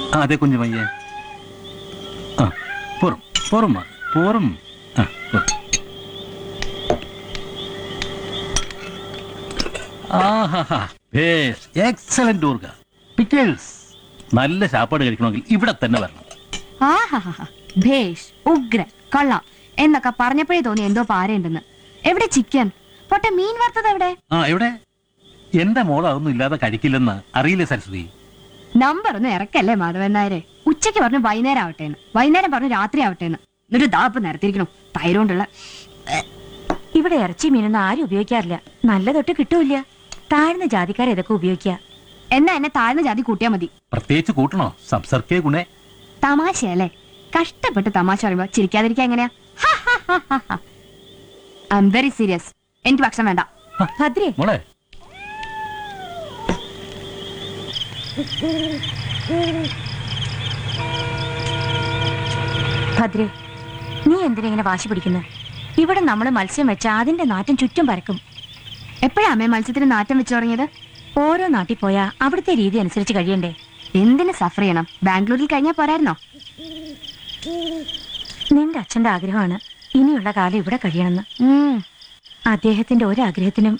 ആ അതെ കുഞ്ഞുമയ്യേ ആ പോറും പോറും മാ പോറും ആ പോറും. ആഹാഹാ ഭേഷ് എക്സലന്റ് ഊർഗ പിക്കിൾസ് നല്ല ശാപ്പാട് കഴിക്കണമെങ്കിൽ ഇവിടെ തന്നെ വരണം ആഹാഹാ ഭേഷ് ഉഗ്രൻ കൊള്ളാം എന്നൊക്കെ പറഞ്ഞപ്പോഴേ തോന്നി എന്തോ പാരയുണ്ടെന്ന് എവിടെ ചിക്കൻ പൊട്ടെ മീൻ വറുത്തത് എവിടെ ആ എവിടെ എന്റെ മോൾ അതൊന്നും ഇല്ലാതെ കഴിക്കില്ലെന്ന് അറിയില്ലേ സരസ്വതി നമ്പർ ഒന്ന് ഇറക്കല്ലേ മാധവൻ നായരെ ഉച്ചയ്ക്ക് പറഞ്ഞു വൈകുന്നേരം ആവട്ടെ എന്ന് വൈകുന്നേരം പറഞ്ഞു രാത്രി ആവട്ടെ എന്ന് എന്നിട്ട് ദാപ്പ് നിരത്തിരിക്കണു തൈരോണ്ടുള്ള ഇവിടെ ഇറച്ചി മീനൊന്നും ആരും ഉപയോഗിക്കാറില്ല നല്ല തൊട്ട് കിട്ടൂല താഴ്ന്ന ജാതിക്കാരെ ഇതൊക്കെ ഉപയോഗിക്കുക എന്നാ എന്നെ താഴ്ന്ന ജാതി കൂട്ടിയാ മതി പ്രത്യേകിച്ച് കൂട്ടണോ സംസർക്കേ ഗുണേ തമാശയല്ലേ കഷ്ടപ്പെട്ട് തമാശ പറയുമ്പോ ചിരിക്കാതിരിക്കാ എങ്ങനെയാ ഐ എം വെരി സീരിയസ് എനിക്ക് ഭക്ഷണം വേണ്ട ഭദ്രേ മോളെ ഭദ്രേ നീ എന്തിനാ ഇങ്ങനെ വാശി പിടിക്കുന്നു ഇവിടെ നമ്മൾ മത്സ്യം വെച്ച അതിന്റെ നാറ്റം ചുറ്റും പരക്കും എപ്പോഴാ അമ്മേ മത്സ്യത്തിന് നാറ്റം വെച്ചു തുടങ്ങിയത് ഓരോ നാട്ടിൽ പോയാ അവിടുത്തെ രീതി അനുസരിച്ച് കഴിയണ്ടേ എന്തിന് സഫർ ചെയ്യണം ബാംഗ്ലൂരിൽ കഴിഞ്ഞാ പോരായിരുന്നോ നിന്റെ അച്ഛന്റെ ആഗ്രഹമാണ് ഇനിയുള്ള കാലം ഇവിടെ കഴിയണമെന്ന് ഉം അദ്ദേഹത്തിന്റെ ഒരാഗ്രഹത്തിനും